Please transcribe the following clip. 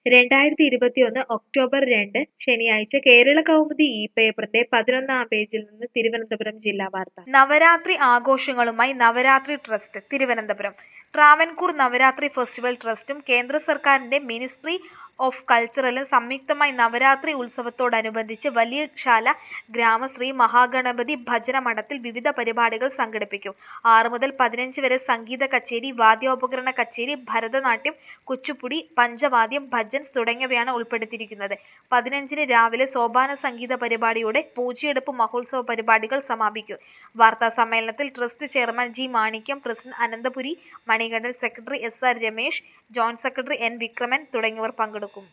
രണ്ടായിരത്തി ഇരുപത്തിയൊന്ന് ഒക്ടോബർ രണ്ട് ശനിയാഴ്ച കേരള കൗമുദി ഈ പേപ്പറിന്റെ പതിനൊന്നാം പേജിൽ നിന്ന് തിരുവനന്തപുരം ജില്ലാ വാർത്ത നവരാത്രി ആഘോഷങ്ങളുമായി നവരാത്രി ട്രസ്റ്റ് തിരുവനന്തപുരം ട്രാവൻകൂർ നവരാത്രി ഫെസ്റ്റിവൽ ട്രസ്റ്റും കേന്ദ്ര സർക്കാരിന്റെ മിനിസ്ട്രി ഓഫ് കൾച്ചറലും സംയുക്തമായി നവരാത്രി ഉത്സവത്തോടനുബന്ധിച്ച് വലിയശാല ഗ്രാമശ്രീ മഹാഗണപതി ഭജന മഠത്തിൽ വിവിധ പരിപാടികൾ സംഘടിപ്പിക്കും ആറ് മുതൽ പതിനഞ്ച് വരെ സംഗീത കച്ചേരി വാദ്യോപകരണ കച്ചേരി ഭരതനാട്യം കുച്ചുപ്പുടി പഞ്ചവാദ്യം ഭജൻസ് തുടങ്ങിയവയാണ് ഉൾപ്പെടുത്തിയിരിക്കുന്നത് പതിനഞ്ചിന് രാവിലെ സോപാന സംഗീത പരിപാടിയോടെ പൂജയെടുപ്പ് മഹോത്സവ പരിപാടികൾ സമാപിക്കും വാർത്താ സമ്മേളനത്തിൽ trust chairman G Manikyam president Ananthapuri Manikandan secretary S R Ramesh joint secretary N Vikraman തുടങ്ങിയവർ പങ്കെടുക്കും